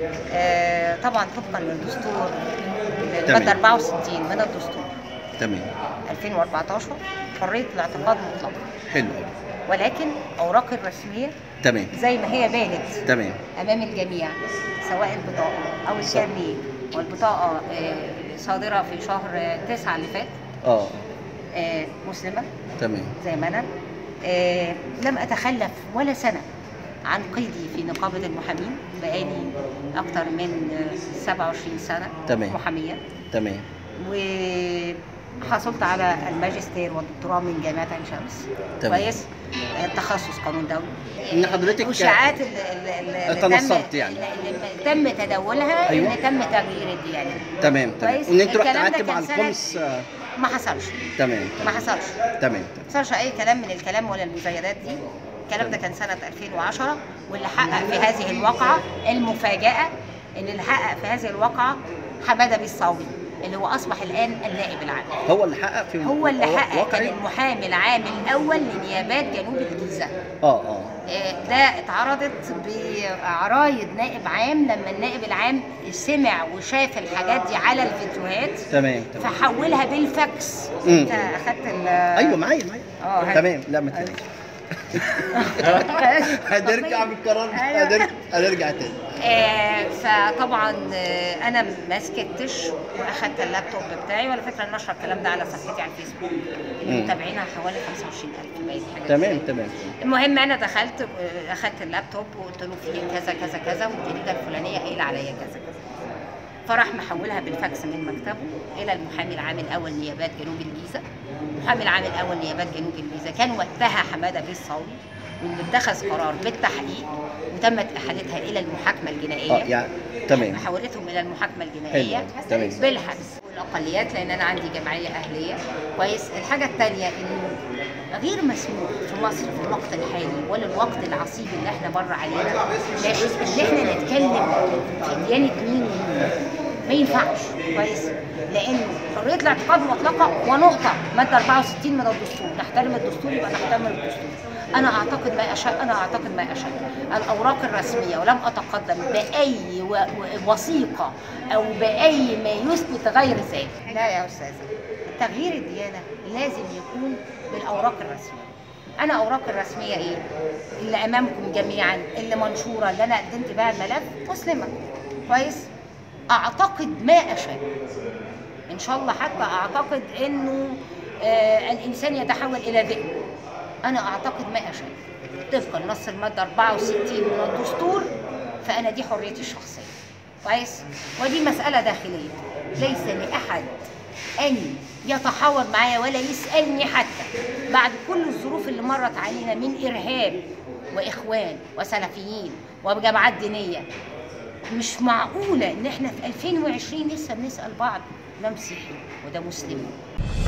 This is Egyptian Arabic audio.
آه، طبعا طبقا للدستور تمام. الماده 64 من الدستور تمام 2014 حريه الاعتقاد مطلقه حلو قوي ولكن اوراق الرسميه تمام زي ما هي بانت تمام امام الجميع سواء البطاقه او صح. الكارنيه والبطاقه آه، صادره في شهر 9 اللي فات اه آه، مسلمه تمام زي ما انا آه، لم اتخلف ولا سنه عن قيدي في نقابه المحامين بقالي اكتر من آه، 27 سنه تمام. محاميه تمام وحصلت على الماجستير والدكتوراه من جامعه عين شمس تمام. كويس آه، تخصص قانون دولي ان حضرتك الاشاعات اللي, اللي, اللي تنصرت تم يعني. اللي تم تداولها أيوة. ان تم تغيير الديانه تمام تمام كويس. وان انت رحت الكلام ده قعدت مع كان سنة- القمص آه، ما حصلش تمام ما تمام حصلش تمام تمام ما حصلش اي كلام من الكلام ولا المزايدات دي الكلام ده كان سنه 2010 واللي حقق في هذه الواقعه المفاجاه ان اللي حقق في هذه الواقعه حماده بيه الصاوي اللي هو اصبح الان النائب العام هو اللي حقق في هو اللي هو- حقق واقعي؟ كان المحامي العام الاول لنيابات جنوب الجيزه اه اه آه، ده اتعرضت بعرايد نائب عام لما النائب العام سمع وشاف الحاجات دي على الفيديوهات تمام تمام فحولها بالفاكس مم. انت اخدت ال ايوه معايا معايا اه هات. تمام لا ما تقلقش هنرجع بالقرار أيوة. هنرجع هنرجع تاني آه، فطبعا آه، انا ما سكتش واخدت اللابتوب بتاعي وعلى فكره نشر الكلام ده على صفحتي على الفيسبوك اللي مم. متابعينها حوالي 25000 باين حاجه تمام كده. تمام المهم انا دخلت آه، اخدت اللابتوب وقلت له فيه كذا كذا كذا والجريده الفلانيه قايله عليا كذا كذا فراح محولها بالفاكس من مكتبه الى المحامي العام الاول نيابات جنوب الجيزه المحامي العام الاول نيابات جنوب الجيزه كان وقتها حماده بيه الصاوي واللي اتخذ قرار بالتحقيق وتمت احالتها الى المحاكمه الجنائيه اه يعني تمام حولتهم الى المحاكمه الجنائيه حلو، تمام. بالحبس والاقليات لان انا عندي جمعيه اهليه كويس الحاجه الثانيه انه غير مسموح في مصر في الوقت الحالي ولا الوقت العصيب اللي احنا مر علينا ماشي ان احنا نتكلم في ديانه مين ومين ما ينفعش كويس لانه حريه الاعتقاد مطلقه ونقطه ماده 64 من الدستور نحترم الدستور يبقى نحترم الدستور انا اعتقد ما اشاء انا اعتقد ما اشاء الاوراق الرسميه ولم اتقدم باي و- و- وثيقه او باي ما يثبت غير ذلك لا يا استاذه تغيير الديانه لازم يكون بالاوراق الرسميه انا اوراق الرسميه ايه اللي امامكم جميعا اللي منشوره اللي انا قدمت بها الملف مسلمه كويس اعتقد ما اشاء ان شاء الله حتى اعتقد انه آه الانسان يتحول الى ذئب انا اعتقد ما اشاء طبقا نص الماده 64 من الدستور فانا دي حريتي الشخصيه كويس ودي مساله داخليه ليس لاحد ان يتحاور معايا ولا يسالني حتى بعد كل الظروف اللي مرت علينا من ارهاب واخوان وسلفيين وجماعات دينيه مش معقوله ان احنا في 2020 لسه بنسال بعض ده مسيحي وده مسلم